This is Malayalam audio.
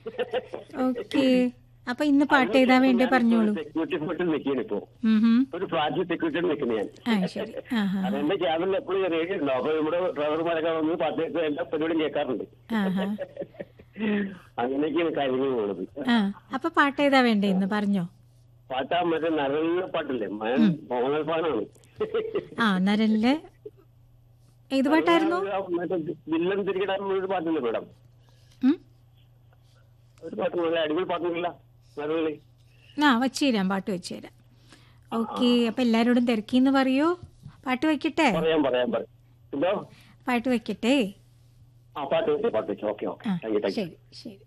ഓക്കെ അപ്പൊ ഇന്ന് പാട്ട് ഏതാ വേണ്ടേ പറഞ്ഞോളൂ സെക്യൂരിറ്റി ഫോട്ടിൽ നിൽക്കുകയാണ് ഇപ്പോ ഉം ഹും. ഒരു ഫ്ലാറ്റിൽ സെക്യൂരിറ്റി നിൽക്കുന്ന ഞാൻ ആ ശരി ആ ഹാ അതെന്റെ ക്യാബിനിൽ എപ്പോഴും റേഡിയോ ഉണ്ടാവും അപ്പൊ നമ്മുടെ ഡ്രൈവർമാരൊക്കെ വന്ന് പാട്ട് കേൾക്കുക എല്ലാ പരിപാടിയും കേൾക്കാറുണ്ട് ആ ഹാ അങ്ങനെയൊക്കെയാണ് കാര്യങ്ങൾ പോകുന്നത് ആ അപ്പൊ പാട്ട് ഏതാ വേണ്ടേ ഇന്ന് പറഞ്ഞോ പാട്ടാ മറ്റേ നല്ല പാട്ടില്ലേ ഞാൻ മോഹൻലാൽ ഫാനാണ് ആ നരലിലെ ഏത് പാട്ടായിരുന്നു മറ്റേ വില്ലൻ തിരികിടാൻ ഒരു പാട്ടില്ലേ മേഡം ഉം? ഒരു പാട്ട് നല്ല അടിപൊളി പാട്ടൊന്നുമില്ല നരളി ആ വച്ചുതരാം പാട്ട് വെച്ചുതരാം ഓക്കെ അപ്പൊ എല്ലാരോടും തിരക്കിന്ന് പറയൂ പാട്ട് വെക്കട്ടെ പറയാം പറയാം പറയാം എന്തോ പാട്ട് വെക്കട്ടെ ആ പാട്ട് വെച്ചു പാട്ട് വെച്ചു ഓക്കെ ഓക്കെ ആ താങ്ക് യു താങ്ക് യു ശരി ശരി